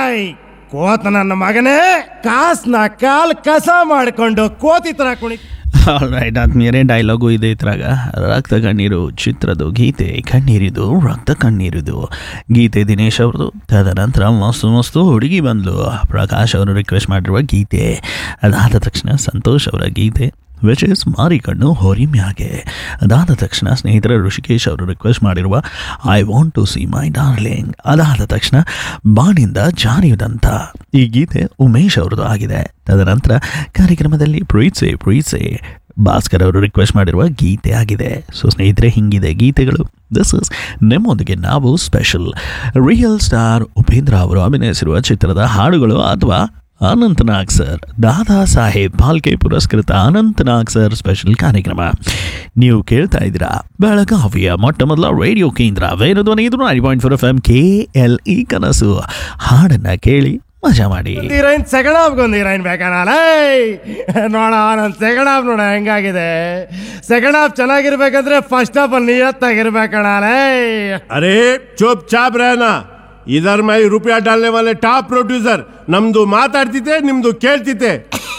hi ಕೋತ ನನ್ನ ಮಗನೇ ಕಾಸ್ನ ಕಾಲ್ ಕಸ ಮಾಡ್ಕೊಂಡು ಕೋತಿ ತರ ಕುಣಿ ರೈಟ್ ಆದ್ಮೇಲೆ ಡೈಲಾಗು ಇದೆ ಇದ್ರಾಗ ರಕ್ತ ಕಣ್ಣೀರು ಚಿತ್ರದ ಗೀತೆ ಕಣ್ಣೀರಿದು ರಕ್ತ ಕಣ್ಣೀರಿದು ಗೀತೆ ದಿನೇಶ್ ಅವ್ರದ್ದು ತದನಂತರ ಮಸ್ತು ಮಸ್ತು ಹುಡುಗಿ ಬಂದ್ಲು ಪ್ರಕಾಶ್ ಅವರು ರಿಕ್ವೆಸ್ಟ್ ಮಾಡಿರುವ ಗೀತೆ ಅದಾದ ತಕ್ಷಣ ಸಂತೋಷ್ ಅವರ ಗೀತೆ ವಿಚ್ ಇಸ್ ಮಾರಿಕಣ್ಣು ಹೋರಿ ಮ್ಯಾಗೆ ಅದಾದ ತಕ್ಷಣ ಸ್ನೇಹಿತರ ಋಷಿಕೇಶ್ ಅವರು ರಿಕ್ವೆಸ್ಟ್ ಮಾಡಿರುವ I want to see my darling ಅದಾದ ತಕ್ಷಣ ಬಾಣಿಂದ ಜಾರಿಯುದಂತ ಈ ಗೀತೆ ಉಮೇಶ್ ಅವ್ರದ್ದು ಆಗಿದೆ ತದನಂತರ ಕಾರ್ಯಕ್ರಮದಲ್ಲಿ ಪ್ರೀತ್ಸೆ ಪ್ರೀತ್ಸೆ ಭಾಸ್ಕರ್ ಅವರು ರಿಕ್ವೆಸ್ಟ್ ಮಾಡಿರುವ ಗೀತೆ ಆಗಿದೆ ಸೊ ಸ್ನೇಹಿತರೆ ಹಿಂಗಿದೆ ಗೀತೆಗಳು ದಿಸ್ ಇಸ್ ನಿಮ್ಮೊಂದಿಗೆ ನಾವು ಸ್ಪೆಷಲ್ ರಿಯಲ್ ಸ್ಟಾರ್ ಉಪೇಂದ್ರ ಅವರು ಅಭಿನಯಿಸಿರುವ ಚಿತ್ರದ ಹಾಡುಗಳು ಅಥವಾ ಅನಂತನಾಗ್ ಸರ್ ದಾದಾ ಸಾಹೇಬ್ ಫಾಲ್ಕೆ ಪುರಸ್ಕೃತ ಅನಂತನಾಗ್ ಸರ್ ಸ್ಪೆಷಲ್ ಕಾರ್ಯಕ್ರಮ ನೀವು ಕೇಳ್ತಾ ಇದ್ದೀರಾ ಬೆಳಗಾವಿಯ ಮೊಟ್ಟ ಮೊದಲ ರೇಡಿಯೋ ಕೇಂದ್ರ ವೇಣುಧ್ವನಿ ಇದು nine point four F M K L E ಕನಸು ಹಾಡನ್ನ ಕೇಳಿ ಮಜಾ ಮಾಡಿ ಹೀರೋಯಿನ್ ಸೆಕೆಂಡ್ ಹಾಫ್ಗೊಂದು ಹೀರೋಯಿನ್ ಬೇಕಣ್ಣ ನೋಡ ನನ್ನ ಸೆಕೆಂಡ್ ಹಾಫ್ ನೋಡ ಹೆಂಗಾಗಿದೆ ಸೆಕೆಂಡ್ ಹಾಫ್ ಚೆನ್ನಾಗಿರ್ಬೇಕಂದ್ರೆ ಫಸ್ಟ್ ಹಾಫ್ ಅಲ್ಲಿ ನಿಯತ್ತಾಗಿರ್ಬೇಕಣ್ಣ अरे चुपचाप रहना इधर मैं रुपया डालने वाले टॉप प्रोड्यूसर ನಮ್ದು ಮಾತಾಡ್ತಿದ್ದೆ ನಿಮ್ದು ಕೇಳ್ತಿದ್ದೆ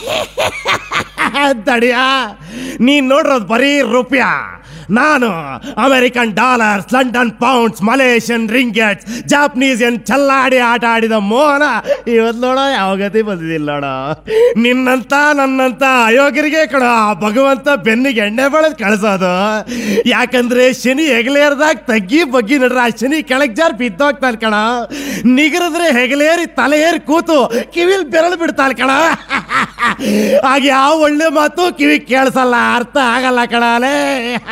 ತಡಿಯ ನೀನ್ ನೋಡಿರೋದು ಬರೀ ರೂಪಾಯ ನಾನು American dollars London pounds Malaysian ringgits Japanese ಚಲ್ಲಾಡಿ ಆಟ ಆಡಿದ ಮೋಹನ ಇವತ್ತು ನೋಡೋ ಯಾವ ಗತಿ ಬಂದಿದ್ದಿಲ್ಲ ನೋಡೋ ನಿನ್ನಂತ ನನ್ನಂತ ಅಯೋಗ್ಯರಿಗೆ ಕಣ ಭಗವಂತ ಬೆನ್ನಿಗೆ ಎಣ್ಣೆ ಬೆಳೆದು ಕಳಿಸೋದು ಯಾಕಂದ್ರೆ ಶನಿ ಹೆಗಲೇರ್ದಾಗ ತಗ್ಗಿ ಬಗ್ಗಿ ನಡ್ರ ಆ ಶನಿ ಕೆಳಗ್ ಜಾರ್ ಬಿದ್ದೋಗ್ತಾನೆ ಕಣ ನಿಗರಿದ್ರೆ ಹೆಗಲೇರಿ ತಲೆ ಏರಿ ಕೂತು ಕಿವಿಲ್ ಬೆರಳು ಬಿಡ್ತಾನೆ ಕಣ ಆಗ ಯಾವ ಒಳ್ಳೆ ಮಾತು ಕಿವಿ ಕೇಳಿಸಲ್ಲ ಅರ್ಥ ಆಗಲ್ಲ ಕಣಾಲೇ